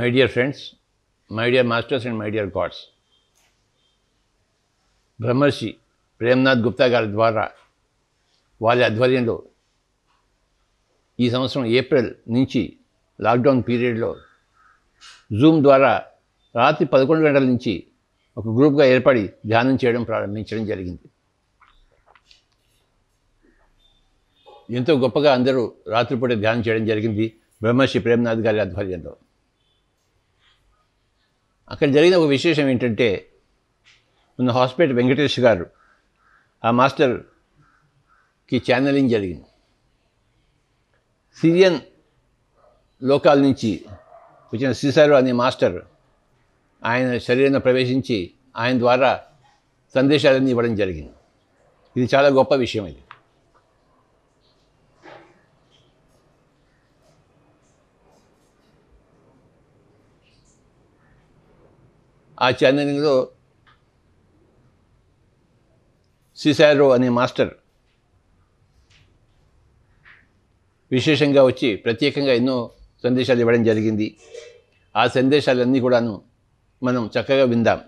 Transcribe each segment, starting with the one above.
My dear friends my dear masters and my dear gods Brahmarshi Premnath Gupta గారి ద్వారా వారి ఆధ్వర్యంలో ఈ సంవత్సరం ఏప్రిల్ నుంచి లాక్డౌన్ పీరియడ్లో జూమ్ ద్వారా రాత్రి పదకొండు గంటల నుంచి ఒక గ్రూప్గా ఏర్పడి ధ్యానం చేయడం ప్రారంభించడం జరిగింది ఎంతో గొప్పగా అందరూ రాత్రిపూట ధ్యానం చేయడం జరిగింది బ్రహ్మర్షి ప్రేమ్నాథ్ గారి ఆధ్వర్యంలో అక్కడ జరిగిన ఒక విశేషం ఏంటంటే మన హాస్పిటల్ వెంకటేష్ గారు ఆ మాస్టర్కి ఛానలింగ్ జరిగింది సిరియన్ లోకాల నుంచి వచ్చిన సిసారు అనే మాస్టర్ ఆయన శరీరంలో ప్రవేశించి ఆయన ద్వారా సందేశాలన్నీ ఇవ్వడం జరిగింది ఇది చాలా గొప్ప విషయం ఇది ఆ ఛానలింగ్లో సిసారో అనే మాస్టర్ విశేషంగా వచ్చి ప్రత్యేకంగా ఎన్నో సందేశాలు ఇవ్వడం జరిగింది ఆ సందేశాలన్నీ కూడాను మనం చక్కగా విందాం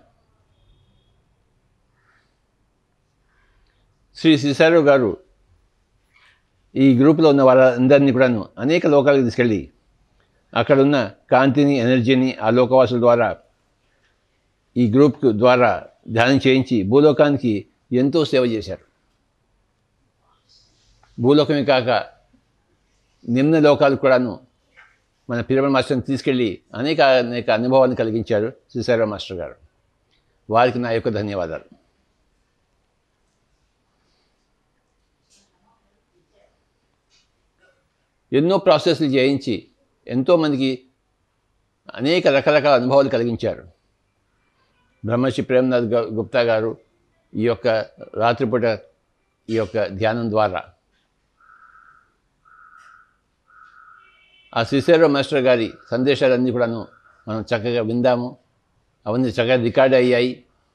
శ్రీ సిసారో గారు ఈ గ్రూపులో ఉన్న వాళ్ళందరినీ కూడాను అనేక లోకాలకు తీసుకెళ్ళి అక్కడున్న కాంతిని ఎనర్జీని ఆ లోకవాసుల ద్వారా ఈ గ్రూప్ ద్వారా ధ్యానం చేయించి భూలోకానికి ఎంతో సేవ చేశారు భూలోకమే కాక నిమ్న లోకాలు కూడాను మన పిరమల్ మాస్టర్ని తీసుకెళ్ళి అనేక అనేక అనుభవాన్ని కలిగించారు శ్రీశారావు మాస్టర్ గారు వారికి నా యొక్క ధన్యవాదాలు ఎన్నో ప్రాసెస్లు చేయించి ఎంతోమందికి అనేక రకరకాల అనుభవాలు కలిగించారు బ్రహ్మశ్రీ ప్రేమనాథ్ గా- గుప్తా గారు ఈ యొక్క రాత్రిపూట ఈ యొక్క ధ్యానం ద్వారా ఆ శ్రీశైరావు మాస్టర్ గారి సందేశాలన్నీ కూడాను మనం చక్కగా విందాము అవన్నీ చక్కగా రికార్డ్ అయ్యాయి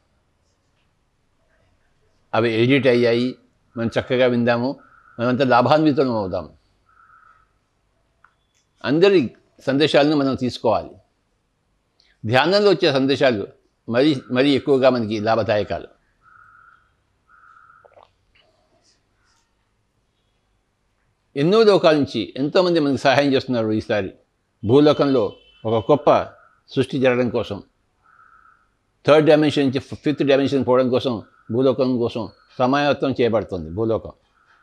అవి ఎడిట్ అయ్యాయి మనం చక్కగా విందాము మనమంతా లాభాన్వితం అవుదాము అందరి సందేశాలను మనం తీసుకోవాలి ధ్యానంలో వచ్చే సందేశాలు మరీ మరీ ఎక్కువగా మనకి లాభదాయకాలు ఎన్నో లోకాల నుంచి ఎంతోమంది మనకి సహాయం చేస్తున్నారు ఈసారి భూలోకంలో ఒక గొప్ప సృష్టి జరగడం కోసం థర్డ్ డైమెన్షన్ నుంచి ఫిఫ్త్ డైమెన్షన్ పోవడం కోసం భూలోకం కోసం సమాయత్తం చేయబడుతుంది భూలోకం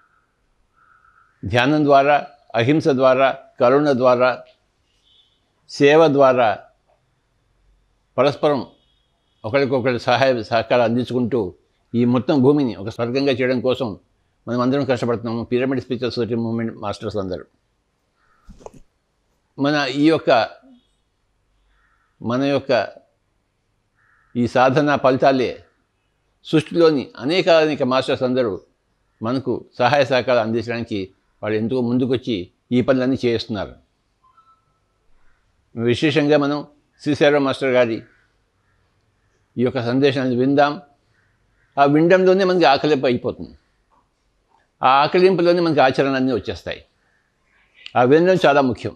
ధ్యానం ద్వారా అహింస ద్వారా కరుణ ద్వారా సేవ ద్వారా పరస్పరం ఒకరికొకరి సహాయ సహకారాలు అందించుకుంటూ ఈ మొత్తం భూమిని ఒక స్వర్గంగా చేయడం కోసం మనం అందరం కష్టపడుతున్నాము pyramid spiritual society movement masters అందరూ మన ఈ యొక్క మన యొక్క ఈ సాధన ఫలితాలే సృష్టిలోని అనేక అనేక మాస్టర్స్ అందరూ మనకు సహాయ సహకారాలు అందించడానికి వాళ్ళు ఎంతో ముందుకొచ్చి ఈ పనులన్నీ చేస్తున్నారు విశేషంగా మనం శ్రీశైరావు మాస్టర్ గారి ఈ యొక్క సందేశాన్ని విందాం ఆ వినడంలోనే మనకి ఆకలింపు అయిపోతుంది ఆ ఆకలింపులోనే మనకి ఆచరణ అన్నీ వచ్చేస్తాయి ఆ వినడం చాలా ముఖ్యం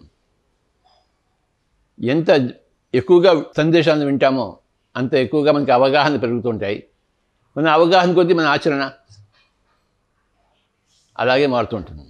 ఎంత ఎక్కువగా సందేశాలను వింటామో అంత ఎక్కువగా మనకి అవగాహన పెరుగుతుంటాయి మన అవగాహన కొద్దీ మన ఆచరణ అలాగే మారుతుంటుంది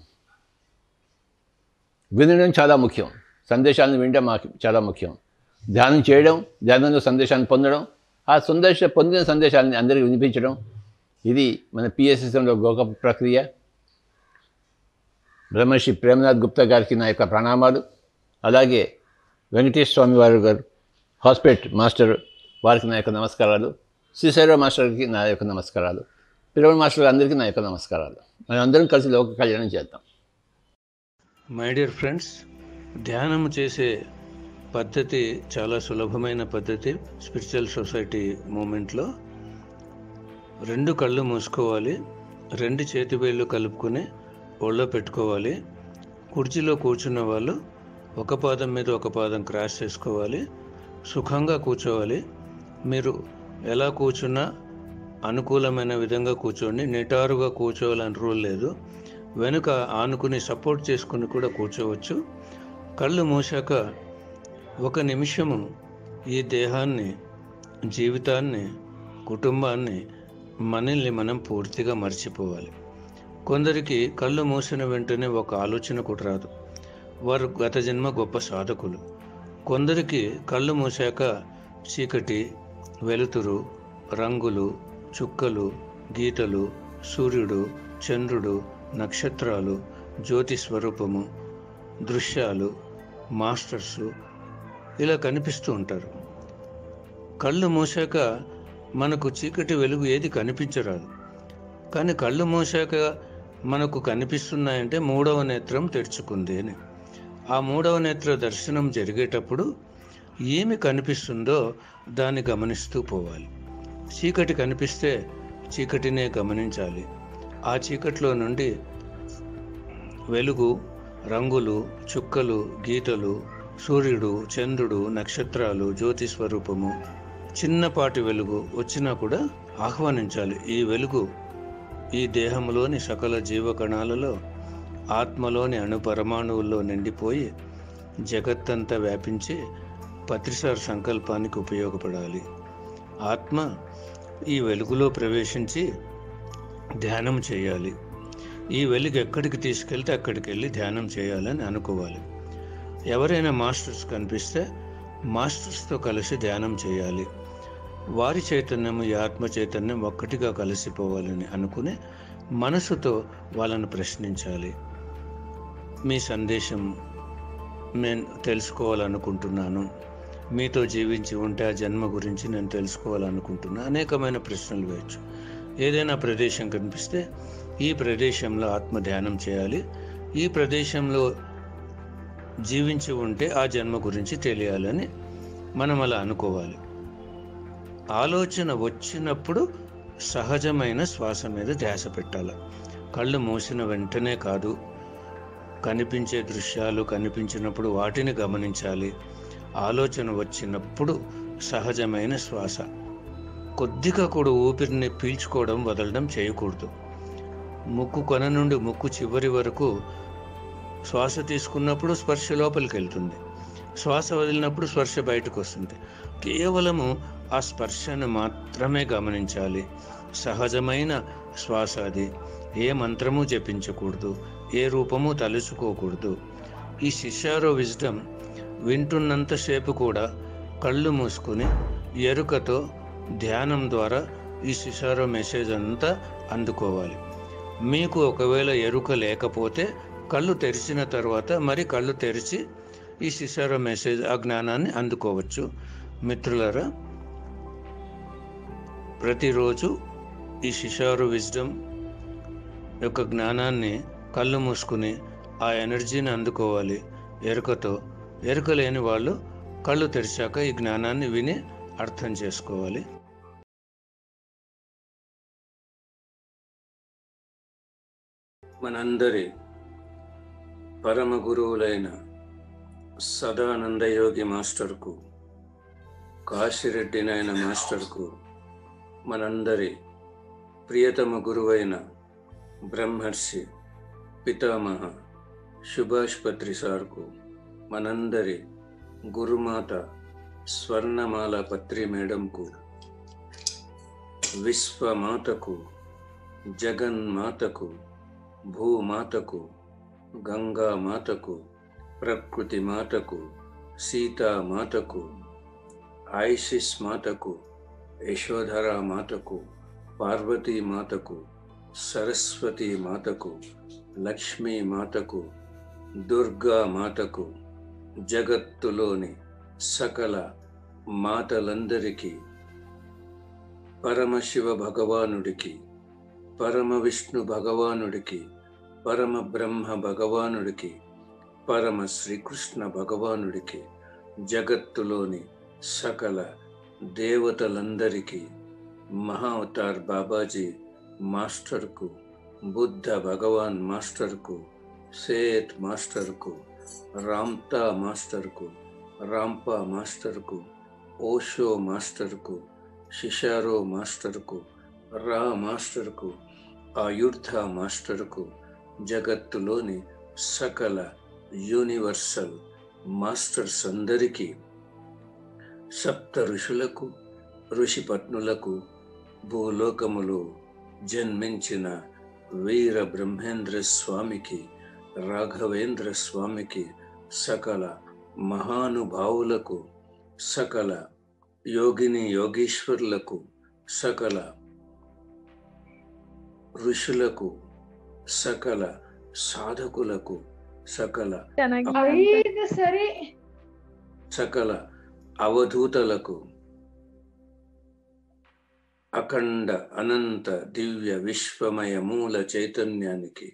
వినడం చాలా ముఖ్యం సందేశాలను వినడం మాకు చాలా ముఖ్యం ధ్యానం చేయడం ధ్యానంలో సందేశాన్ని పొందడం ఆ సందేశ పొందిన సందేశాలని అందరికీ వినిపించడం ఇది మన పిఎస్ఎస్ఎంలో గొప్ప ప్రక్రియ బ్రహ్మర్షి ప్రేమనాథ్ గుప్తా గారికి నా యొక్క ప్రణామాలు అలాగే వెంకటేష్ స్వామి వారి గారు హాస్పిటల్ మాస్టర్ వారికి నా యొక్క నమస్కారాలు శ్రీశైరావు మాస్టర్కి నా యొక్క నమస్కారాలు పిల్లల మాస్టర్ అందరికీ నా యొక్క నమస్కారాలు మనం అందరం కలిసి లోక కళ్యాణం చేద్దాం మై డియర్ ఫ్రెండ్స్ ధ్యానం చేసే పద్ధతి చాలా సులభమైన పద్ధతి స్పిరిచువల్ సొసైటీ మూమెంట్లో రెండు కళ్ళు మూసుకోవాలి రెండు చేతి వేళ్ళు కలుపుకొని ఒళ్ళో పెట్టుకోవాలి కుర్చీలో కూర్చున్న వాళ్ళు ఒక పాదం మీద ఒక పాదం క్రాస్ చేసుకోవాలి సుఖంగా కూర్చోవాలి మీరు ఎలా కూర్చున్నా అనుకూలమైన విధంగా కూర్చోండి నిటారుగా కూర్చోవాలని రూల్ లేదు వెనుక ఆనుకుని సపోర్ట్ చేసుకుని కూడా కూర్చోవచ్చు కళ్ళు మూసాక ఒక నిమిషము ఈ దేహాన్ని జీవితాన్ని కుటుంబాన్ని మనల్ని మనం పూర్తిగా మర్చిపోవాలి కొందరికి కళ్ళు మూసిన వెంటనే ఒక ఆలోచన కూడా రాదు వారు గత జన్మ గొప్ప సాధకులు కొందరికి కళ్ళు మూసాక చీకటి వెలుతురు రంగులు చుక్కలు గీతలు సూర్యుడు చంద్రుడు నక్షత్రాలు జ్యోతి స్వరూపము దృశ్యాలు మాస్టర్సు ఇలా కనిపిస్తూ ఉంటారు కళ్ళు మూసాక మనకు చీకటి వెలుగు ఏది కనిపించరాదు కానీ కళ్ళు మూసాక మనకు కనిపిస్తున్నాయంటే మూడవ నేత్రం తెరుచుకుంది అని ఆ మూడవ నేత్ర దర్శనం జరిగేటప్పుడు ఏమి కనిపిస్తుందో దాన్ని గమనిస్తూ పోవాలి చీకటి కనిపిస్తే చీకటినే గమనించాలి ఆ చీకట్లో నుండి వెలుగు రంగులు చుక్కలు గీతలు సూర్యుడు చంద్రుడు నక్షత్రాలు జ్యోతి స్వరూపము చిన్నపాటి వెలుగు వచ్చినా కూడా ఆహ్వానించాలి ఈ వెలుగు ఈ దేహంలోని సకల జీవకణాలలో ఆత్మలోని అణు పరమాణువుల్లో నిండిపోయి జగత్తంతా వ్యాపించి పత్రిసార్ సంకల్పానికి ఉపయోగపడాలి ఆత్మ ఈ వెలుగులో ప్రవేశించి ధ్యానం చేయాలి ఈ వెలుగు ఎక్కడికి తీసుకెళ్తే అక్కడికి వెళ్ళి ధ్యానం చేయాలని అనుకోవాలి ఎవరైనా మాస్టర్స్ కనిపిస్తే మాస్టర్స్తో కలిసి ధ్యానం చేయాలి వారి చైతన్యం ఈ ఆత్మ చైతన్యం ఒక్కటిగా కలిసిపోవాలని అనుకుని మనసుతో వాళ్ళను ప్రశ్నించాలి మీ సందేశం నేను తెలుసుకోవాలనుకుంటున్నాను మీతో జీవించి ఉంటే ఆ జన్మ గురించి నేను తెలుసుకోవాలనుకుంటున్నా అనేకమైన ప్రశ్నలు వేయచ్చు ఏదైనా ప్రదేశం కనిపిస్తే ఈ ప్రదేశంలో ఆత్మ ధ్యానం చేయాలి ఈ ప్రదేశంలో జీవించి ఉంటే ఆ జన్మ గురించి తెలియాలని మనం అలా అనుకోవాలి ఆలోచన వచ్చినప్పుడు సహజమైన శ్వాస మీద ధ్యాస పెట్టాలి కళ్ళు మూసిన వెంటనే కాదు కనిపించే దృశ్యాలు కనిపించినప్పుడు వాటిని గమనించాలి ఆలోచన వచ్చినప్పుడు సహజమైన శ్వాస కొద్దిగా కూడా ఊపిరిని పీల్చుకోవడం వదలడం చేయకూడదు ముక్కు కొన నుండి ముక్కు చివరి వరకు శ్వాస తీసుకున్నప్పుడు స్పర్శ లోపలికి వెళ్తుంది శ్వాస వదిలినప్పుడు స్పర్శ బయటకు వస్తుంది కేవలము ఆ స్పర్శను మాత్రమే గమనించాలి సహజమైన శ్వాస అది ఏ మంత్రము జపించకూడదు ఏ రూపము తలుచుకోకూడదు ఈ శిష్యారో విజ్డమ్ వింటున్నంతసేపు కూడా కళ్ళు మూసుకుని ఎరుకతో ధ్యానం ద్వారా ఈ శిశారో మెసేజ్ అంతా అందుకోవాలి మీకు ఒకవేళ ఎరుక లేకపోతే కళ్ళు తెరిచిన తర్వాత మరి కళ్ళు తెరిచి ఈ శిశారో మెసేజ్ ఆ జ్ఞానాన్ని అందుకోవచ్చు మిత్రులరా ప్రతిరోజు ఈ శిశారు విజ్డమ్ యొక్క జ్ఞానాన్ని కళ్ళు మూసుకుని ఆ ఎనర్జీని అందుకోవాలి ఎరుకతో ఎరుక లేని వాళ్ళు కళ్ళు తెరిచాక ఈ జ్ఞానాన్ని విని అర్థం చేసుకోవాలి మనందరి పరమ గురువులైన సదానందయోగి మాస్టర్కు కాశిరెడ్డి నాయన మాస్టర్కు మనందరి ప్రియతమ గురువైన బ్రహ్మర్షి పితామహ సుభాష్ పత్రి సార్కు మనందరి గురుమాత స్వర్ణమాల పత్రి మేడంకు విశ్వమాతకు జగన్మాతకు భూమాతకు గంగా మాతకు ప్రకృతి మాతకు సీతామాతకు ఐసిస్ మాతకు యశోధర మాతకు పార్వతీ మాతకు సరస్వతి మాతకు లక్ష్మీ మాతకు దుర్గా మాతకు జగత్తులోని సకల మాతలందరికీ పరమశివ భగవానుడికి పరమ విష్ణు భగవానుడికి పరమ బ్రహ్మ భగవానుడికి పరమ శ్రీకృష్ణ భగవానుడికి జగత్తులోని సకల దేవతలందరికీ మహావతార్ బాబాజీ మాస్టర్కు బుద్ధ భగవాన్ మాస్టర్కు సేత్ మాస్టర్కు రామ్తా మాస్టర్కు రాంపా మాస్టర్కు ఓషో మాస్టర్కు షిషారో మాస్టర్కు రా మాస్టర్కు ఆయుర్ధ మాస్టర్కు జగత్తులోని సకల యూనివర్సల్ మాస్టర్స్ అందరికీ సప్త ఋషులకు ఋషిపత్నులకు భూలోకములో జన్మించిన వీర బ్రహ్మేంద్ర స్వామికి రాఘవేంద్ర స్వామికి సకల మహానుభావులకు సకల యోగిని యోగీశ్వరులకు సకల ఋషులకు సకల సాధకులకు సకల ಐದು ಸರಿ సకల అవధూతలకు అఖండ అనంత దివ్య విశ్వమయ మూల చైతన్యానికి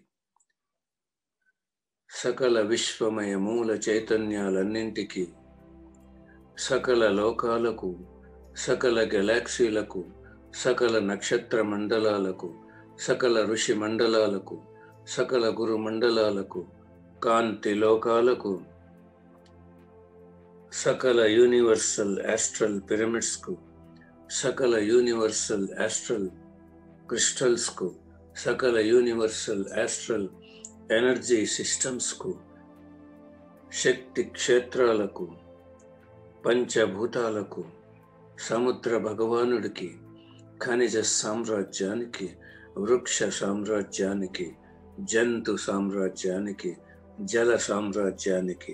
సకల విశ్వమయ మూల చైతన్యాలన్నింటికి సకల లోకాలకు సకల గెలాక్సీలకు సకల నక్షత్ర మండలాలకు సకల ఋషి మండలాలకు సకల గురు మండలాలకు కాంతి లోకాలకు సకల యూనివర్సల్ ఆస్ట్రల్ పిరమిడ్స్కు సకల యూనివర్సల్ ఆస్ట్రల్ క్రిస్టల్స్కు సకల యూనివర్సల్ ఆస్ట్రల్ ఎనర్జీ సిస్టమ్స్కు శక్తి క్షేత్రాలకు పంచభూతాలకు సముద్ర భగవానుడికి ఖనిజ సామ్రాజ్యానికి వృక్ష సామ్రాజ్యానికి జంతు సామ్రాజ్యానికి జల సామ్రాజ్యానికి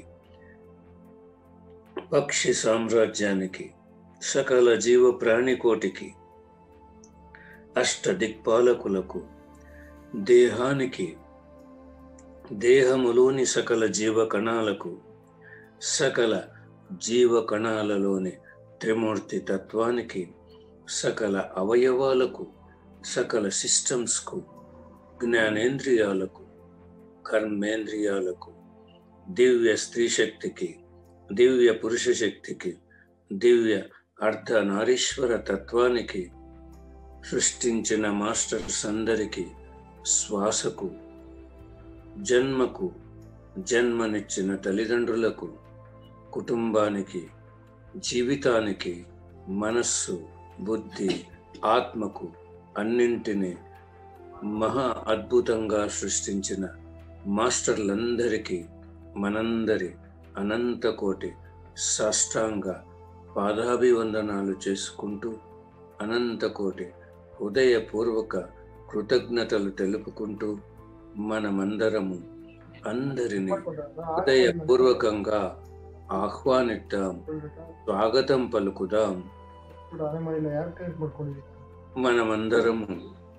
పక్షి సామ్రాజ్యానికి సకల జీవ ప్రాణికోటికి అష్ట దిక్పాలకులకు దేహానికి దేహములోని సకల జీవ కణాలకు సకల జీవ కణాలలోని త్రిమూర్తి తత్వానికి సకల అవయవాలకు సకల సిస్టమ్స్కు జ్ఞానేంద్రియాలకు కర్మేంద్రియాలకు దివ్య స్త్రీ శక్తికి దివ్య పురుష శక్తికి దివ్య అర్ధ నారీశ్వర తత్వానికి సృష్టించిన మాస్టర్స్ అందరికీ శ్వాసకు జన్మకు జన్మనిచ్చిన తల్లిదండ్రులకు కుటుంబానికి జీవితానికి మనస్సు బుద్ధి ఆత్మకు అన్నింటినీ మహా అద్భుతంగా సృష్టించిన మాస్టర్లందరికీ మనందరి అనంత కోటి సాష్టాంగ పాదాభివందనాలు చేసుకుంటూ అనంత కోటి హృదయపూర్వక కృతజ్ఞతలు తెలుపుకుంటూ మనమందరము అందరినీ హృదయపూర్వకంగా ఆహ్వానిద్దాం స్వాగతం పలుకుదాం మనమందరము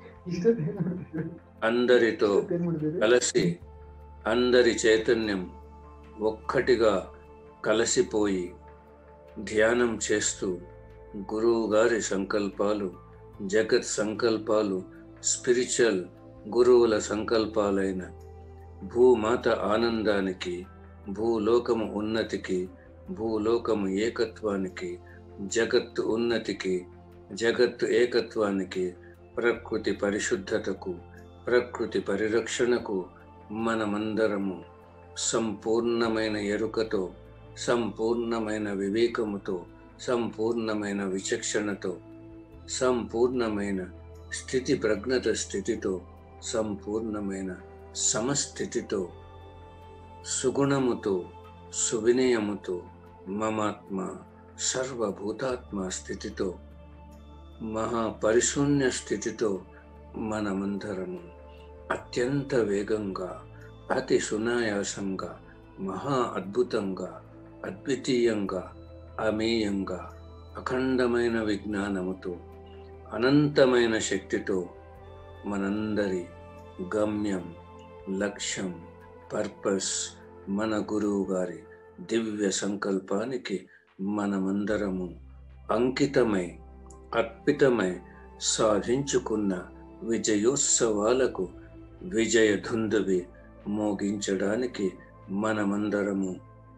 అందరితో కలిసి అందరి చైతన్యం ఒక్కటిగా కలిసిపోయి ధ్యానం చేస్తూ గురువు గారి సంకల్పాలు జగత్ సంకల్పాలు స్పిరిచువల్ గురువుల సంకల్పాలైన భూమాత ఆనందానికి భూలోకము ఉన్నతికి భూలోకము ఏకత్వానికి జగత్తు ఉన్నతికి జగత్తు ఏకత్వానికి ప్రకృతి పరిశుద్ధతకు ప్రకృతి పరిరక్షణకు మనమందరము సంపూర్ణమైన ఎరుకతో సంపూర్ణమైన వివేకముతో సంపూర్ణమైన విచక్షణతో సంపూర్ణమైన స్థితి ప్రజ్ఞత స్థితితో సంపూర్ణమైన సమస్థితితో సుగుణముతో సువినయముతో మమాత్మ సర్వభూతాత్మ స్థితితో మహాపరిశూన్య స్థితితో మనమందరము అత్యంత వేగంగా అతి సునాయాసంగా మహా అద్భుతంగా అద్వితీయంగా అమేయంగా అఖండమైన విజ్ఞానముతో అనంతమైన శక్తితో మనందరి గమ్యం లక్ష్యం పర్పస్ మన గురువు గారి దివ్య సంకల్పానికి మనమందరము అంకితమై అర్పితమై సాధించుకున్న విజయోత్సవాలకు విజయ ధుందువి మోగించడానికి మనమందరము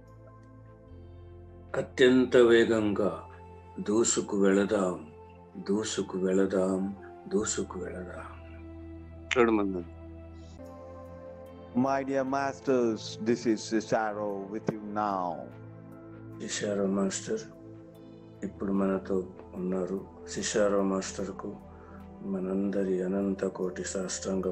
అత్యంత వేగంగా దూసుకు వెళదాం దూసుకు వెళదాం దూసుకు వెళదాం చూడమన్నా My dear masters, this is Cesaro with you now. Cesaro master ఇప్పుడు మనతో ఉన్నారు శిషారో మాస్టర్కు మనందరి అనంత కోటి సాష్టాంగ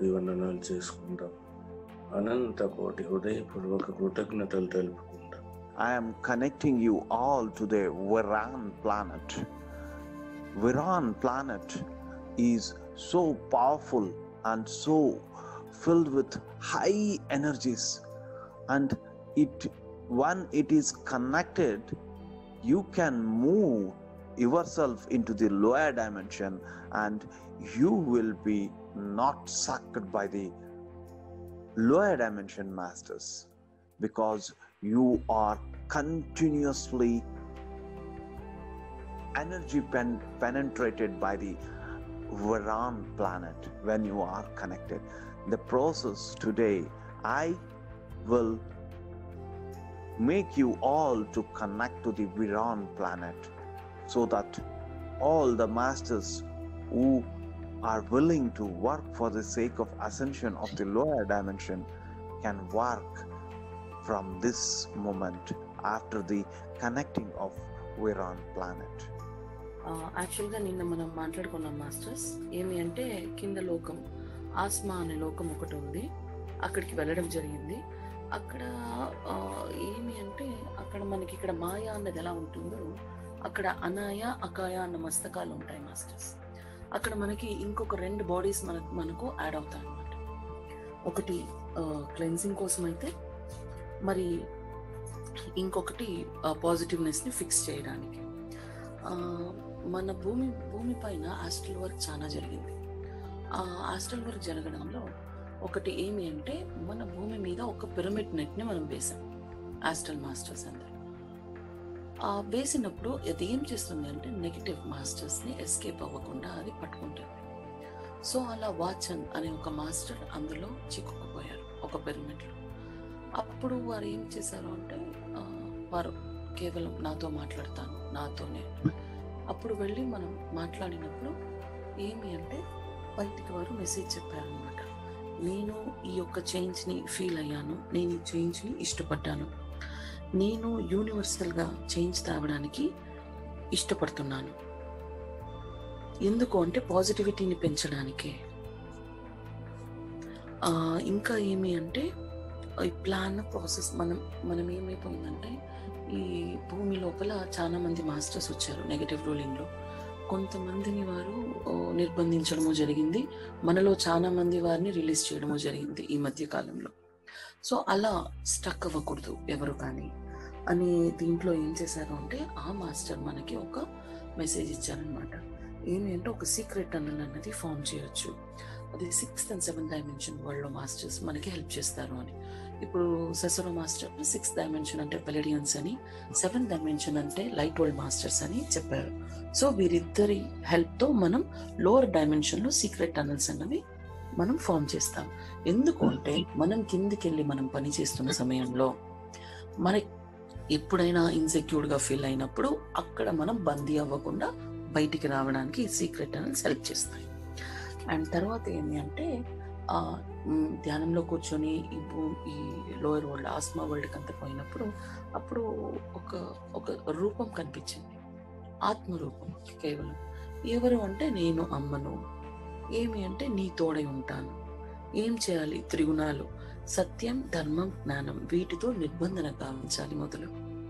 పాదాభివందనాలు చేసుకుందాం అనంత కోటి హృదయపూర్వక కృతజ్ఞతలు తెలుపుకుందాం I am connecting you all to the Viran planet. Viran planet is so powerful and so filled with high energies and it when it is connected you can move yourself into the lower dimension and you will be not sucked by the lower dimension masters because you are continuously energy pen- penetrated by the Varan planet when you are connected. The process today, I will make you all to connect to the Viran planet so that all the masters who are willing to work for the sake of ascension of the lower dimension can work from this moment after the connecting of Viran planet. యాక్చువల్గా నిన్న మనం మాట్లాడుకున్నాం masters ఏమి అంటే కింద లోకం ఆస్మా అనే లోకం ఒకటి ఉంది అక్కడికి వెళ్ళడం జరిగింది అక్కడ ఆ, ఏమి అంటే అక్కడ మనకి ఇక్కడ మాయ అన్నది ఎలా ఉంటుందో అక్కడ అనాయ అకాయ అన్న మస్తకాలు ఉంటాయి మాస్టర్స్ అక్కడ మనకి ఇంకొక రెండు బాడీస్ మనకు మనకు యాడ్ అవుతాయి అన్నమాట ఒకటి క్లెన్సింగ్ కోసం అయితే మరి ఇంకొకటి పాజిటివ్నెస్ని ఫిక్స్ చేయడానికి ఆ, మన భూమి భూమి పైన హాస్టల్ వర్క్ చాలా జరిగింది ఆ హాస్టల్ వర్క్ జరగడంలో ఒకటి ఏమి అంటే మన భూమి మీద ఒక పిరమిడ్ నెట్ని మనం వేసాం హాస్టల్ మాస్టర్స్ అందరు ఆ వేసినప్పుడు అది ఏం చేస్తుంది అంటే నెగిటివ్ మాస్టర్స్ని ఎస్కేప్ అవ్వకుండా అది పట్టుకుంటుంది సో అలా వాచన్ అనే ఒక మాస్టర్ అందులో చిక్కుకుపోయారు ఒక పిరమిడ్లో అప్పుడు వారు ఏం చేశారు అంటే ఆ, వారు కేవలం నాతో మాట్లాడతాను నాతోనే అప్పుడు వెళ్ళి మనం మాట్లాడినప్పుడు ఏమి అంటే బయటికి వారు మెసేజ్ చెప్పారనమాట నేను ఈ యొక్క చేంజ్ని ఫీల్ అయ్యాను నేను ఈ చేంజ్ని ఇష్టపడ్డాను నేను యూనివర్సల్గా చేంజ్ తేవడానికి ఇష్టపడుతున్నాను ఎందుకు అంటే పాజిటివిటీని పెంచడానికి ఆ, ఇంకా ఏమి అంటే ఈ ప్లాన్ ప్రాసెస్ మనం మనం ఏమైపోయిందంటే ఈ భూమి లోపల చాలా మంది మాస్టర్స్ వచ్చారు నెగటివ్ రూలింగ్లో కొంతమందిని వారు ఓ, నిర్బంధించడము జరిగింది మనలో చాలా మంది వారిని రిలీజ్ చేయడము జరిగింది ఈ మధ్య కాలంలో సో అలా స్టక్ అవ్వకూడదు ఎవరు కానీ అని దీంట్లో ఏం చేశారు అంటే ఆ మాస్టర్ మనకి ఒక మెసేజ్ ఇచ్చారనమాట ఏమి అంటే ఒక సీక్రెట్ టన్నల్ అన్నది ఫామ్ చేయొచ్చు అది సిక్స్త్ అండ్ సెవెంత్ డైమెన్షన్ వరల్డ్లో మాస్టర్స్ మనకి హెల్ప్ చేస్తారు అని ఇప్పుడు సెసరో మాస్టర్ సిక్స్త్ డైమెన్షన్ అంటే పెలడియన్స్ అని సెవెంత్ డైమెన్షన్ అంటే లైట్ వరల్డ్ మాస్టర్స్ అని చెప్పారు సో వీరిద్దరి హెల్ప్తో మనం లోవర్ డైమెన్షన్లో సీక్రెట్ టనల్స్ అన్నవి మనం ఫామ్ చేస్తాం ఎందుకు అంటే మనం కిందికి వెళ్ళి మనం పని చేస్తున్న సమయంలో మన ఎప్పుడైనా ఇన్సెక్యూర్డ్గా ఫీల్ అయినప్పుడు అక్కడ మనం బందీ అవ్వకుండా బయటికి రావడానికి ఈ సీక్రెట్ టనల్స్ హెల్ప్ చేస్తాయి అండ్ తర్వాత ఏమి అంటే ఆ, మ్, ధ్యానంలో కూర్చొని ఈ భూ ఈ లోయర్ వరల్డ్ ఆస్మా వరల్డ్కి అంత పోయినప్పుడు అప్పుడు ఒక ఒక రూపం కనిపించింది ఆత్మ రూపం కేవలం ఎవరు అంటే నేను అమ్మను ఏమి అంటే నీ తోడై ఉంటాను ఏం చేయాలి త్రిగుణాలు సత్యం ధర్మం జ్ఞానం వీటితో నిర్బంధన గావించాలి మొదలు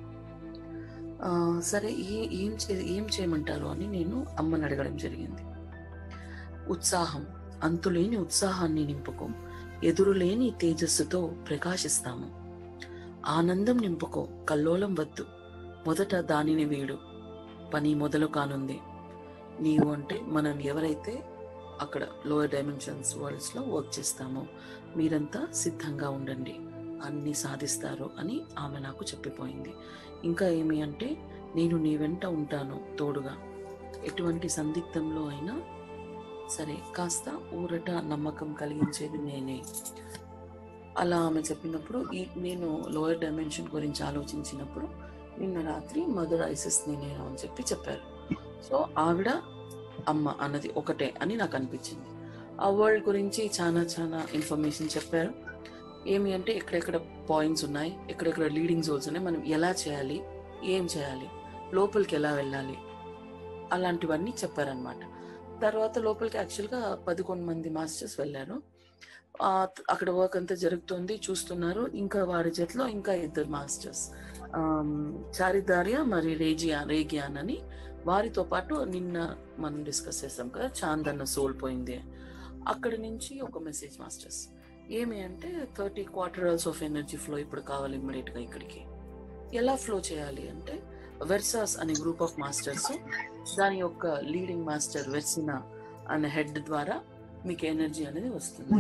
ఆ, సరే ఏ ఏం చే ఏం చేయమంటారు అని నేను అమ్మని అడగడం జరిగింది ఉత్సాహం అంతులేని ఉత్సాహాన్ని నింపుకో ఎదురులేని తేజస్సుతో ప్రకాశిస్తాము ఆనందం నింపుకో కల్లోలం వద్దు మొదట దానిని వీడు పని మొదలు కానుంది నీవు అంటే మనం ఎవరైతే అక్కడ లోయర్ డైమెన్షన్స్ వరల్డ్స్లో వర్క్ చేస్తామో మీరంతా సిద్ధంగా ఉండండి అన్ని సాధిస్తారు అని ఆమె నాకు చెప్పిపోయింది ఇంకా ఏమి అంటే నేను నీ వెంట ఉంటాను తోడుగా ఎటువంటి సందిగ్ధంలో అయినా సరే కాస్త ఊరట నమ్మకం కలిగించేది నేనే అలా ఆమె చెప్పినప్పుడు ఈ నేను లోయర్ డైమెన్షన్ గురించి ఆలోచించినప్పుడు నిన్న రాత్రి మదర్ ఐసిస్ నేను అని చెప్పి చెప్పారు సో ఆవిడ అమ్మ అన్నది ఒకటే అని నాకు అనిపించింది ఆ వరల్డ్ గురించి చాలా చాలా ఇన్ఫర్మేషన్ చెప్పారు ఏమి అంటే ఎక్కడెక్కడ పాయింట్స్ ఉన్నాయి ఎక్కడెక్కడ లీడింగ్ జోన్స్ ఉన్నాయి మనం ఎలా చేయాలి ఏం చేయాలి లోపలికి ఎలా వెళ్ళాలి అలాంటివన్నీ చెప్పారనమాట తర్వాత లోపలికి యాక్చువల్గా పదకొండు మంది మాస్టర్స్ వెళ్ళారు ఆ, అక్కడ వర్క్ అంతా జరుగుతుంది చూస్తున్నారు ఇంకా వారి జతలో ఇంకా ఇద్దరు మాస్టర్స్ చారిదార్య మరి రేజియా రేగియాన్ అని వారితో పాటు నిన్న మనం డిస్కస్ చేసాం కదా చాంద్ అన్న సోల్ పోయింది అక్కడి నుంచి ఒక మెసేజ్ మాస్టర్స్ ఏమి అంటే థర్టీ క్వార్టరల్స్ ఆఫ్ ఎనర్జీ ఫ్లో ఇప్పుడు కావాలి ఇమ్మీడియట్ గా ఇక్కడికి ఎలా ఫ్లో చేయాలి అంటే వెర్సాస్ అనే గ్రూప్ ఆఫ్ మాస్టర్స్ దాని యొక్క లీడింగ్ మాస్టర్ వెర్సినా అనే హెడ్ ద్వారా మీకు ఎనర్జీ అనేది వస్తుంది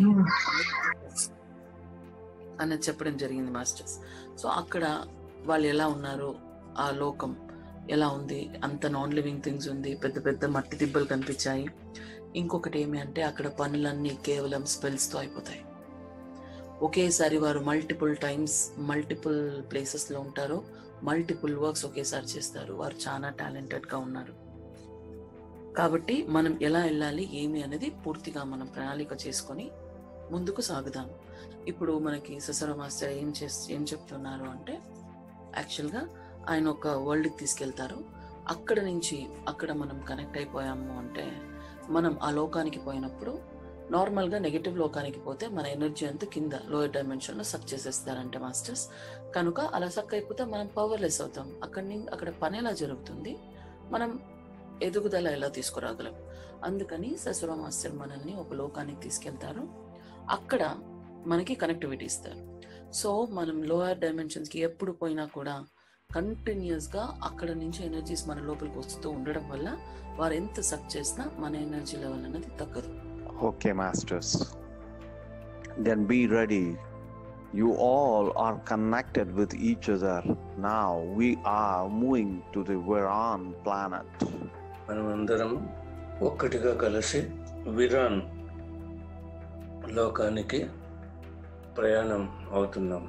అనేది చెప్పడం జరిగింది మాస్టర్స్ సో అక్కడ వాళ్ళు ఎలా ఉన్నారు ఆ లోకం ఎలా ఉంది అంత నాన్ లివింగ్ థింగ్స్ ఉంది పెద్ద పెద్ద మట్టి దిబ్బలు కనిపించాయి ఇంకొకటి ఏమి అంటే అక్కడ పనులన్నీ కేవలం స్పెల్స్ తో అయిపోతాయి ఒకేసారి వారు మల్టిపుల్ టైమ్స్ మల్టిపుల్ ప్లేసెస్ లో ఉంటారు మల్టిపుల్ వర్క్స్ ఒకేసారి చేస్తారు వారు చాలా టాలెంటెడ్ గా ఉన్నారు కాబట్టి మనం ఎలా వెళ్ళాలి ఏమి అనేది పూర్తిగా మనం ప్రణాళిక చేసుకొని ముందుకు సాగుదాం ఇప్పుడు మనకి ససర మాస్టర్ ఏం చేస్ ఏం చెప్తున్నారు అంటే యాక్చువల్గా ఆయన ఒక వరల్డ్కి తీసుకెళ్తారు అక్కడ నుంచి అక్కడ మనం కనెక్ట్ అయిపోయాము అంటే మనం ఆ లోకానికి పోయినప్పుడు నార్మల్గా నెగటివ్ లోకానికి పోతే మన ఎనర్జీ అంతా కింద లోయర్ డైమెన్షన్లో సక్ చేసేస్తారంటే మాస్టర్స్ కనుక అలా సక్ అయిపోతే మనం పవర్లెస్ అవుతాం అక్కడి నుంచి అక్కడ పని ఎలా జరుగుతుంది మనం ఎదుగుదల ఎలా తీసుకురాగలం అందుకని ససుర మాస్టర్ మనల్ని ఒక లోకానికి తీసుకెళ్తారు అక్కడ మనకి కనెక్టివిటీ ఇస్తారు సో మనం లోయర్ డైమెన్షన్స్ కి ఎప్పుడు పోయినా కూడా కంటిన్యూస్ గా అక్కడ నుంచి ఎనర్జీస్ మన లోపలికి వస్తూ ఉండడం వల్ల వారు ఎంత సక్ చేసినా మన ఎనర్జీ లెవెల్ అనేది తగ్గదు Okay, masters. Then be ready. You all are connected with each other. Now we are moving to the Veran planet. మనమందరం ఒక్కటిగా కలిసి విరాన్ లోకానికి ప్రయాణం అవుతున్నాం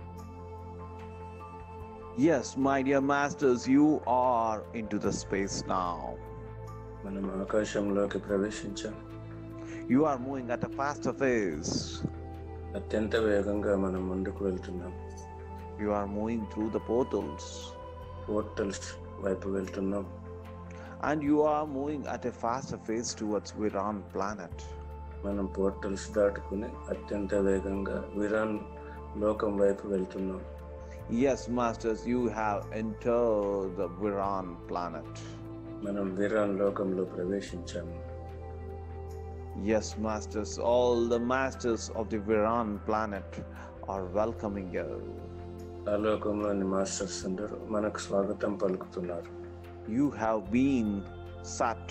Yes, my dear masters, you are into the space now. మనం ఆకాశంలోకి ప్రవేశించాం You are moving at a faster pace. అత్యంత వేగంగా మనం ముందుకు వెళ్తున్నాం You are moving through the portals. Portals వైపు వెళ్తున్నాం And you are moving at a faster pace towards Viran planet. మనం పోర్టల్స్ దాటుకుని అత్యంత వేగంగా విరాన్ లోకం వైపు వెళ్తున్నాం Yes, masters, you have entered the Viran planet. మనం విరాన్ లోకంలో ప్రవేశించాము Yes, masters, all the masters of the Viran planet are welcoming you. ఆ లోకంలోని మాస్టర్స్ అందరూ మనకు స్వాగతం పలుకుతున్నారు You have been sat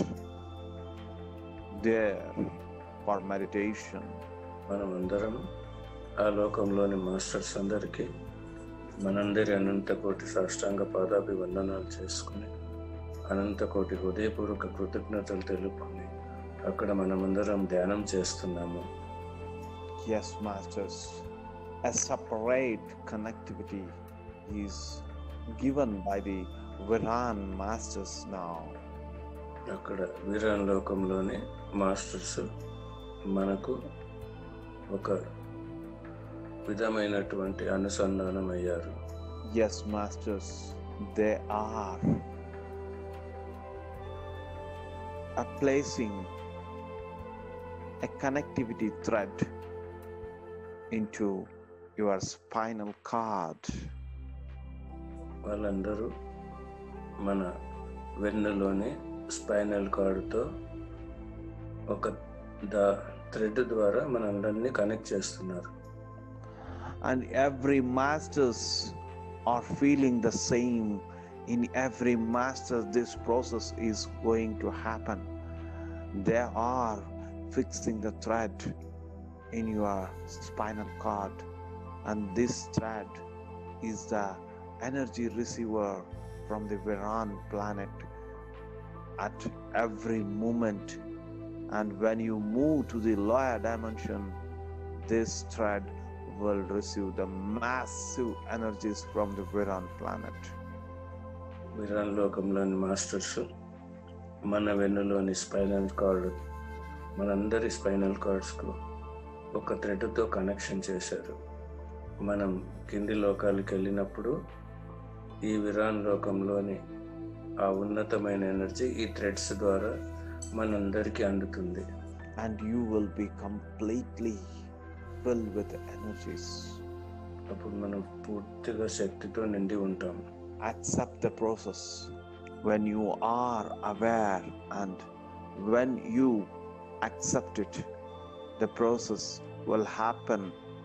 there for meditation. మనం అందరం ఆ లోకంలోని మాస్టర్స్ అందరికీ మనందరి అనంత కోటి సాష్టాంగ పాదాభివందనాలు చేసుకుని అనంత కోటి హృదయపూర్వక కృతజ్ఞతలు తెలుపుకుని అక్కడ మనమందరం ధ్యానం చేస్తున్నాము Yes, masters, a separate connectivity is given by the Viran masters now. అక్కడ వీరాన్ లోకంలోని మాస్టర్స్ మనకు ఒక విధమైనటువంటి అనుసంధానం అయ్యారు Yes, masters, they are a placing a connectivity thread into your spinal cord. వాళ్ళందరూ మన వెన్నులోని స్పైనల్ కార్డుతో ఒక దా థ్రెడ్ ద్వారా మనందరినీ కనెక్ట్ చేస్తున్నారు and every masters are feeling the same in every master this process is going to happen they are fixing the thread in your spinal cord and this thread is the energy receiver from the Viran planet at every moment and when you move to the lower dimension this thread will receive the massive energies from the Viran planet. విరాన్ లోకంలోని masters మన వెన్నులోని spinal cord మనందరి spinal కార్డ్స్కు ఒక థ్రెడ్తో connection చేశారు మనం కింది లోకాలకు వెళ్ళినప్పుడు ఈ విరాన్ లోకంలోని ఆ ఉన్నతమైన ఎనర్జీ ఈ థ్రెడ్స్ ద్వారా మనందరికీ అందుతుంది And you will be completely filled with energies. అప్పుడు మనం పూర్తిగా శక్తితో నిండి ఉంటాం Accept the process. When you are aware and when you accept it, the process will happen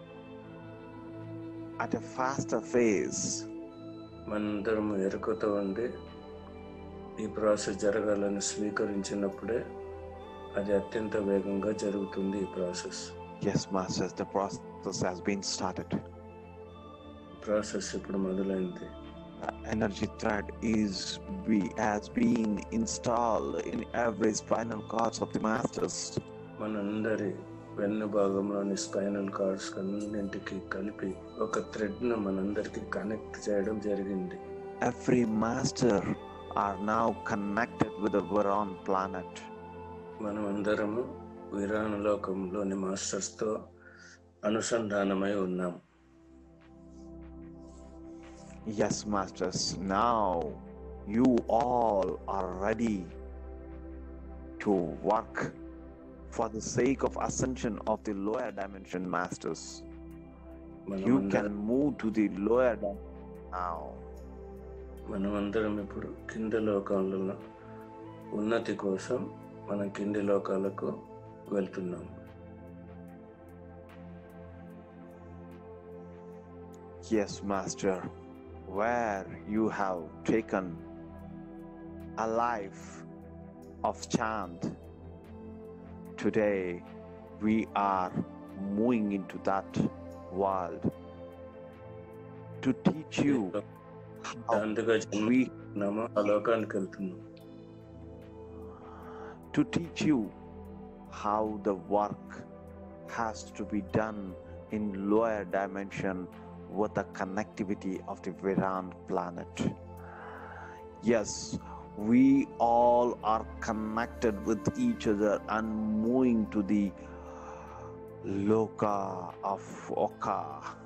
at a faster phase. మనందరం ఎరుకతో ఉండి ఈ ప్రాసెస్ జరగాలని స్వీకరించినప్పుడే అది అత్యంత వేగంగా జరుగుతుంది ఈ process Yes, Masters, the process has been started. Process ఇప్పుడు మొదలైంది The energy thread is be, has been installed in every spinal cords of the Masters. మనందరి వెన్ను భాగంలోని స్పైనల్ కార్డ్స్ అన్నింటికి కలిపి ఒక థ్రెడ్ను మనందరికి కనెక్ట్ చేయడం జరిగింది Every Master are now connected with the Viran planet. మనం అందరము విరాణ లోకంలోని మాస్టర్స్తో అనుసంధానమై ఉన్నాం Yes, Masters, now you all are ready to work for the sake of ascension of the lower dimension Masters. మనం You అందరం can move to the lower dimension now. మనమందరం ఇప్పుడు కింది లోకాలలో ఉన్నతి కోసం మనం కింది లోకాలకు వెళ్తున్నాం Yes, Master, where you have taken a life of chant, today we are moving into that world to teach you how అందుగా we జన్మన్నామో ఆ లోకానికి వెళ్తున్నాం to teach you how the work has to be done in lower dimension with the connectivity of the Viran planet. Yes, we all are connected with each other and moving to the Loka of Oka.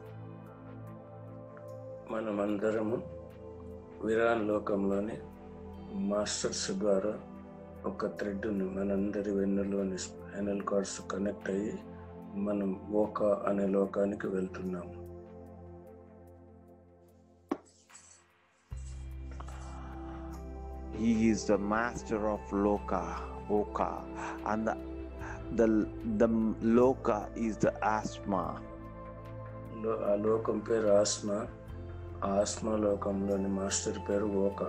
మనమందరము విరాన్ లోకంలోని masters ద్వారా ఒక థ్రెడ్ని మనందరి వెన్నులోని spinal cards connect అయ్యి మనం ఓకా అనే లోకానికి వెళ్తున్నాము He is the master of Loka, Oka, and the the, the Loka is the asthma. లో- ఆ లోకం పేరు ఆస్మా ఆ ఆస్మా లోకంలోని మాస్టర్ పేరు ఓకా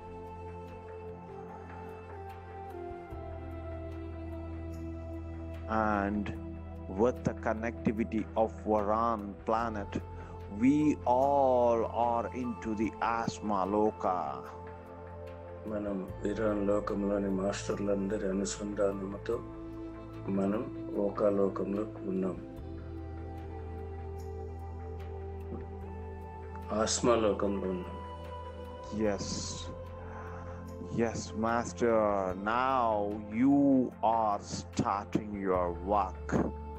and with the connectivity of Varan planet, we all are into the Asma Loka. మనం విరాన్ లోకంలోని మాస్టర్లందరి అనుసంధానంతో మనం ఓకా లోకంలో ఉన్నాం ఆస్మా లోకంలో ఉన్నాం Yes, yes, Master. Now you are starting your work.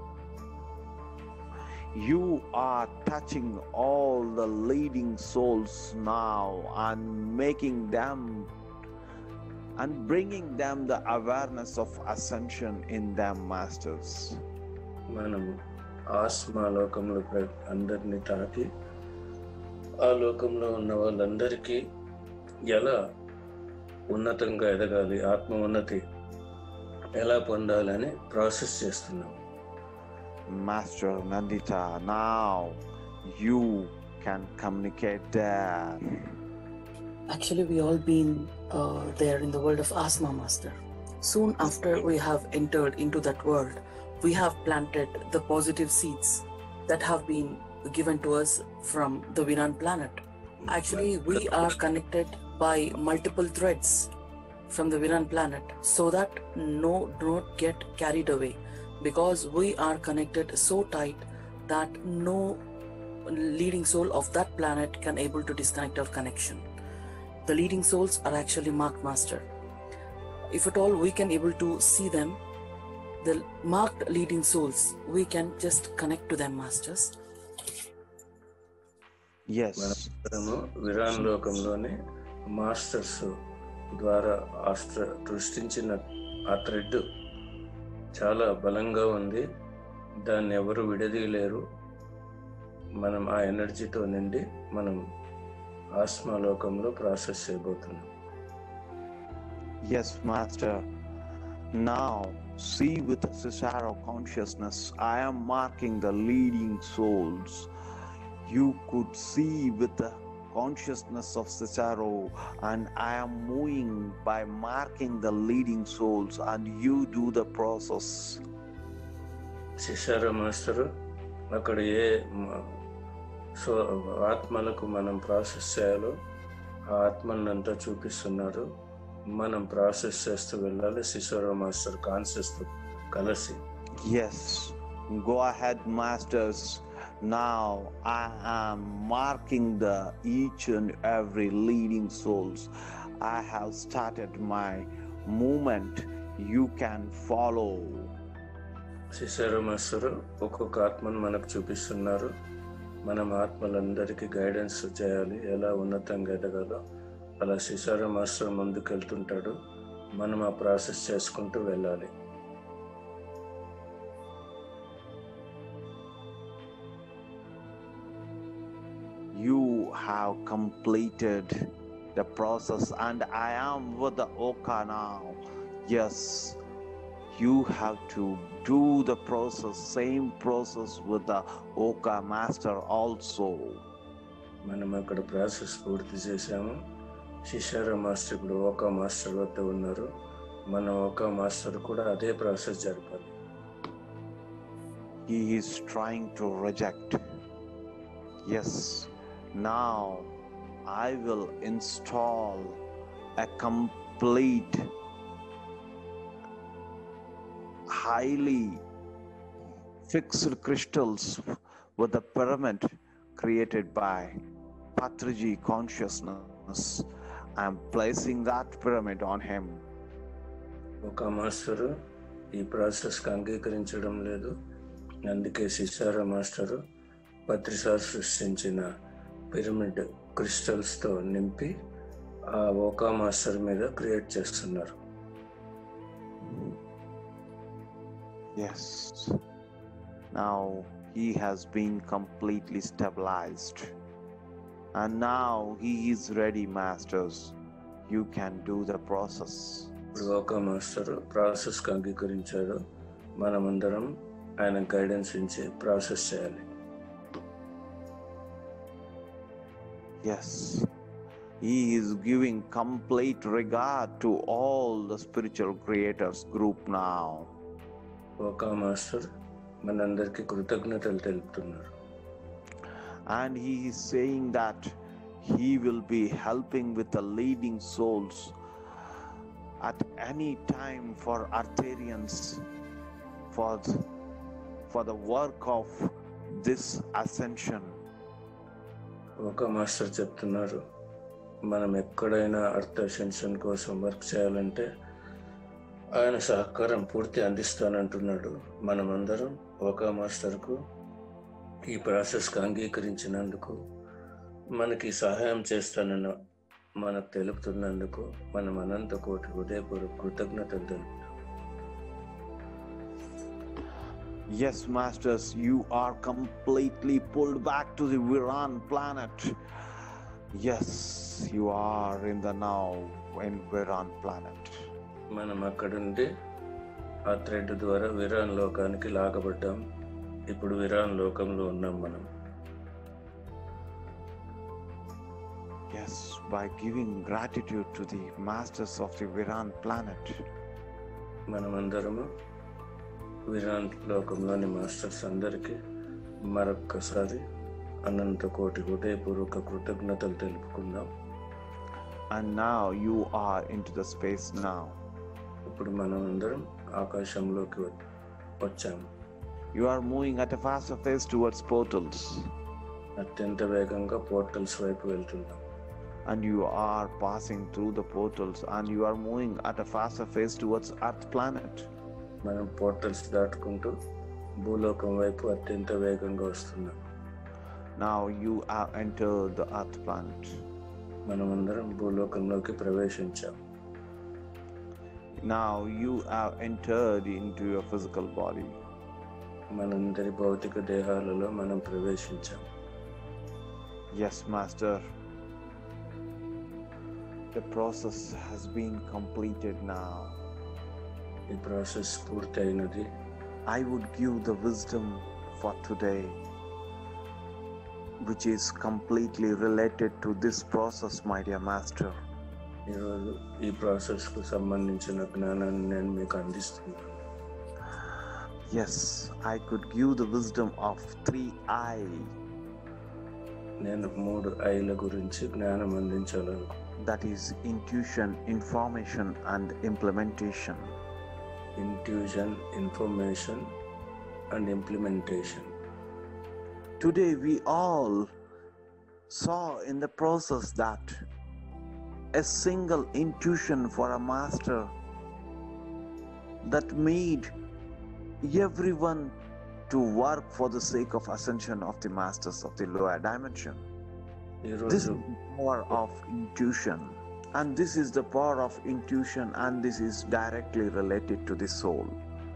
You are touching all the leading souls now and making them and bringing them the awareness of ascension in them, Masters. మనము ఆస్మా లోకంలో ప్ర- అందరినీ తాకి ఆ లోకంలో ఉన్న వాళ్ళందరికీ ఎలా ఉన్నతంగా ఎదగాలి ఆత్మ ఉన్నతి ఎలా పొందాలని ప్రాసెస్ చేస్తున్నాం Master Nandita, now you can communicate there. Actually, we all been uh, there in the world of Asma Master. Soon after we have entered into that world, we have planted the positive seeds that have been given to us from the Viran planet. Actually, we are connected by multiple threads from the Viran planet so that no do not get carried away because we are connected so tight that no leading soul of that planet can able to disconnect our connection the leading souls are actually marked master if at all we can able to see them the marked leading souls we can just connect to them masters Yes. మనము విరాన్ లోకంలోని masters ద్వారా ఆస్ట్ర సృష్టించిన ఆ thread చాలా బలంగా ఉంది దాన్ని ఎవరు విడదీయలేరు మనం ఆ ఎనర్జీతో నిండి మనం ఆత్మలోకంలో ప్రాసెస్ చేయబోతున్నాం Yes, Master. Now, see with Cesaro consciousness, I am marking the leading souls. You could see with the consciousness of Cesaro, and I am moving by marking the leading souls, and you do the process. Cesaro master అక్కడ ఏ మ- so ఆత్మలకు మనం process చేయాలో ఆ ఆత్మలంతా చూపిస్తున్నారు మనం process చేస్తూ వెళ్ళాలి శిశోర మాస్టర్ కాన్షియస్తో కలిసి Yes, go ahead, masters. Now I am marking the each and every leading souls. I have started my movement. You can follow. Cesaro master ఒక్కొక్క ఆత్మను మనకు చూపిస్తున్నారు మనం ఆత్మలందరికీ గైడెన్స్ చేయాలి ఎలా ఉన్నతంగా ఎదగాలో అలా శిశోర మాస్టర్ ముందుకు వెళ్తుంటాడు మనం ఆ ప్రాసెస్ చేసుకుంటూ వెళ్ళాలి You have completed the process, and I am with the Oka now. Yes, you have to do the process, same process with the Oka master also. మనం అక్కడ ప్రాసెస్ పూర్తి చేసాము శిశార మాస్టర్ ఇప్పుడు ఒక మాస్టర్ వద్ద ఉన్నారు మనం ఒక మాస్టర్ కూడా అదే ప్రాసెస్ జరపాలి he is trying to reject. Yes, now I will install a complete, highly fixed crystals with the pyramid created by Patriji consciousness. I am placing that pyramid on him. ఒక master ఈ ప్రాసెస్కి అంగీకరించడం లేదు అందుకే శిశార master పత్రిసార్ సృష్టించిన pyramid క్రిస్టల్స్తో నింపి ఆ ఒక మాస్టర్ మీద క్రియేట్ చేస్తున్నారు Yes. Now he has been completely stabilized. And now he is ready, masters. You can do the process. ఇప్పుడు ఒక మాస్టర్ ప్రాసెస్కి అంగీకరించాడు మనమందరం ఆయన గైడెన్స్ ఇచ్చి ప్రాసెస్ చేయాలి Yes. He is giving complete regard to all the spiritual creators group now. ఒక master మనందరికీ కృతజ్ఞతలు తెలుపుతున్నారు And he is saying that he will be helping with the leading souls at any time for Arthurians for, for the work of this ascension. ఒక master చెప్తున్నారు మనం ఎక్కడైనా అర్థ సెన్షన్ కోసం వర్క్ చేయాలంటే ఆయన సహకారం పూర్తి అందిస్తానంటున్నాడు మనమందరం ఒక మాస్టర్కు ఈ ప్రాసెస్కి అంగీకరించినందుకు మనకి సహాయం చేస్తానన్న మనకు తెలుపుతున్నందుకు మనం అనంత కోటి హృదయపూర్వక కృతజ్ఞతలు తెలుపుతాం Yes, masters, you are completely pulled back to the Viran planet. Yes, you are in the now in Viran planet. మనం అక్కడ నుండి ఆ థ్రెడ్ ద్వారా విరాన్ లోకానికి లాగబడ్డాం ఇప్పుడు విరాన్ లోకంలో ఉన్నాం మనం Yes, by giving gratitude to the masters of the Viran planet. మనమందరము విరాన్ లోకంలోని మాస్టర్స్ అందరికీ మరొక్కసారి అనంత కోటి హృదయపూర్వక కృతజ్ఞతలు తెలుపుకుందాం And now you are into the space now. ఇప్పుడు మనం అందరం ఆకాశంలోకి వ- వచ్చాము You are moving at a faster pace towards portals. అత్యంత వేగంగా పోర్టల్స్ వైపు వెళ్తున్నాం And you are passing through the portals and you are moving at a faster pace towards Earth planet. మనం పోర్టల్స్ దాటుకుంటూ భూలోకం వైపు అత్యంత వేగంగా వస్తున్నాం Now you have entered the Earth planet. మనమందరం భూలోకంలోకి ప్రవేశించాం Now you have entered into your physical body. మనందరి భౌతిక దేహాలలో మనం ప్రవేశించాం Yes, Master. The process has been completed now. ఈ ప్రాసెస్ పూర్తయినది I would give the wisdom for today, which is completely related to this process, my dear Master. ఈరోజు ఈ ప్రాసెస్కు సంబంధించిన జ్ఞానాన్ని నేను మీకు అందిస్తున్నాను Yes, I could give the wisdom of three I. నేను మూడు ఐల గురించి జ్ఞానం అందించాలను That is intuition, information, and implementation. Intuition information and implementation Today, we all saw in the process that a single intuition for a master that made everyone to work for the sake of ascension of the masters of the lower dimension. This ఈరోజు is the power of intuition, and this is the power of intuition, and this is directly related to the soul.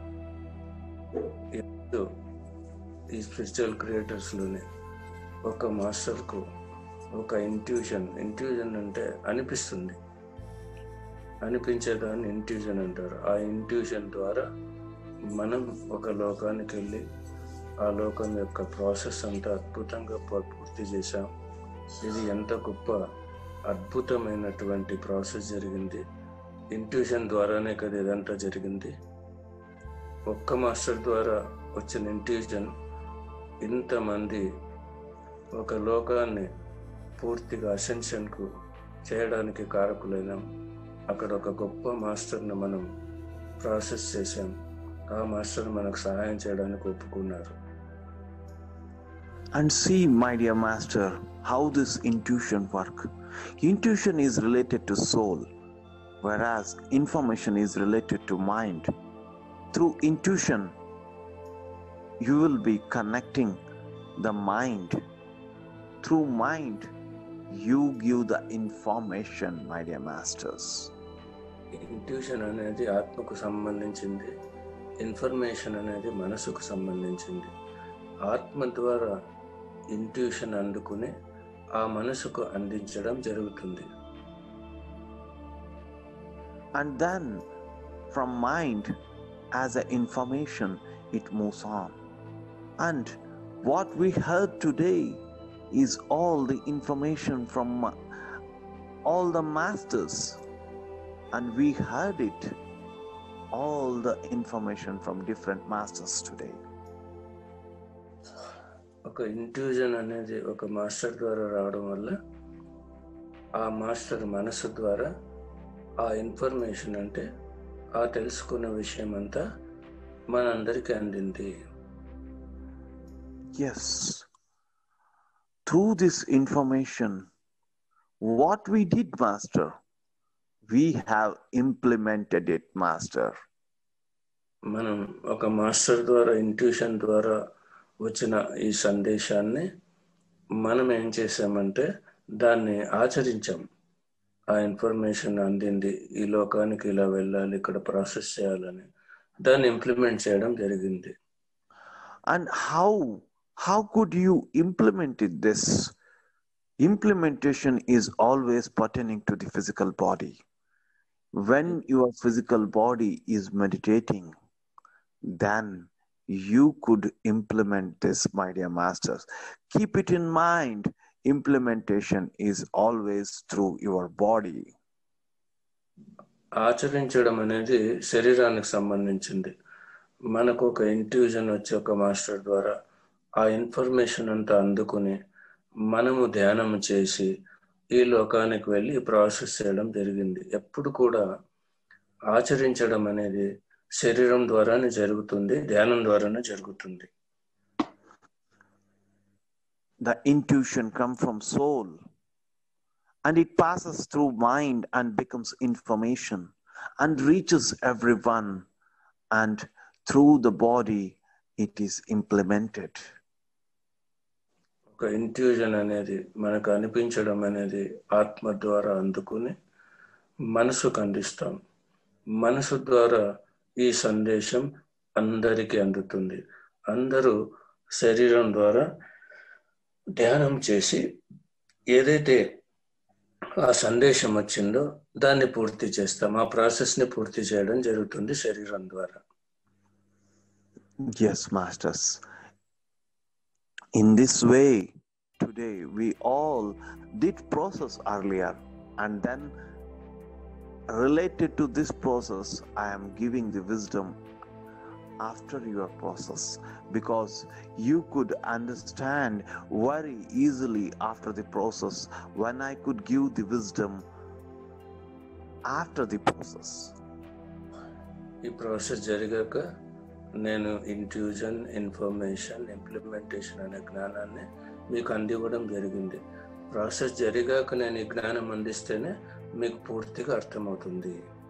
ఈరోజు ఈ spiritual క్రియేటర్స్లోనే ఒక మాస్టర్కు ఒక intuition intuition అంటే అనిపిస్తుంది అనిపించేదాన్ని intuition అంటారు ఆ intuition ద్వారా మనం ఒక లోకానికి వెళ్ళి ఆ లోకం యొక్క ప్రాసెస్ అంతా అద్భుతంగా పూ- పూర్తి చేశాం ఇది ఎంత గొప్ప అద్భుతమైనటువంటి ప్రాసెస్ జరిగింది ఇంట్యూషన్ ద్వారానే కదా ఇదంతా జరిగింది ఒక్క మాస్టర్ ద్వారా వచ్చిన ఇంట్యూషన్ ఇంతమంది ఒక లోకాన్ని పూర్తిగా అసెన్షన్కు చేయడానికి కారకులైనాం అక్కడ ఒక గొప్ప మాస్టర్ని మనం ప్రాసెస్ చేశాం ఆ మాస్టర్ మనకు సహాయం చేయడానికి ఒప్పుకున్నారు And see, my dear master, how this intuition work. Intuition is related to soul, whereas information is related to mind. Through intuition, you will be connecting the mind. Through mind, you give the information, my dear masters. Intuition అనేది ఆత్మకు సంబంధించింది information అనేది మనసుకు సంబంధించింది ఆత్మ ద్వారా intuition అందుకుని ఆ మనసుకు అందించడం జరుగుతుంది and then from mind as a information it moves on and what we heard today is all the information from uh, all the masters and we heard it all the information from different masters today ఒక ఇంట్యూజన్ అనేది ఒక master ద్వారా రావడం వల్ల ఆ master మనసు ద్వారా ఆ ఇన్ఫర్మేషన్ అంటే ఆ తెలుసుకున్న విషయం అంతా మనందరికీ అందింది yes through this information what we did master we have implemented it master మనం ఒక మాస్టర్ ద్వారా ఇంట్యూషన్ ద్వారా వచ్చిన ఈ సందేశాన్ని మనం ఏం చేసామంటే దాన్ని ఆచరించాం ఆ ఇన్ఫర్మేషన్ అందింది ఈ లోకానికి ఇలా వెళ్ళాలి ఇక్కడ ప్రాసెస్ చేయాలని దాన్ని ఇంప్లిమెంట్ చేయడం జరిగింది and how how could you implement it this implementation is always pertaining to the physical body when your physical body is meditating then you could implement this my dear masters keep it in mind implementation is always through your body ఆచరించడం అనేది శరీరానికి సంబంధించింది మనకు ఒక ఇంట్యూజన్ వచ్చి ఒక master ద్వారా ఆ ఇన్ఫర్మేషన్ అంతా అందుకుని మనము ధ్యానం చేసి ఈ లోకానికి వెళ్ళి ప్రాసెస్ చేయడం జరిగింది ఎప్పుడు కూడా ఆచరించడం అనేది శరీరం ద్వారానే జరుగుతుంది ధ్యానం ద్వారానే జరుగుతుంది the intuition come from soul and it passes through mind and becomes information and reaches everyone and through the body it is implemented ఒక ఇంట్యూజన్ అనేది మనకు అనిపించడం అనేది ఆత్మ ద్వారా అందుకుని మనసుకు అందిస్తాం మనసు ద్వారా ఈ సందేశం అందరికీ అందుతుంది అందరూ శరీరం ద్వారా ధ్యానం చేసి ఏదైతే ఆ సందేశం వచ్చిందో దాన్ని పూర్తి చేస్తాం ఆ ప్రాసెస్ని పూర్తి చేయడం జరుగుతుంది శరీరం ద్వారా Yes, Masters. In this way, today we all did process earlier, and then related to this process, I am giving the wisdom after your process because you could understand very easily after the process when I could give the wisdom after the process. ఈ process జరిగాక నేను ఇంట్యూజన్ information implementation అనే జ్ఞానాన్ని మీకు అందివ్వడం జరిగింది process జరిగాక నేను ఈ జ్ఞానం అందిస్తేనే మీకు పూర్తిగా అర్థమవుతుంది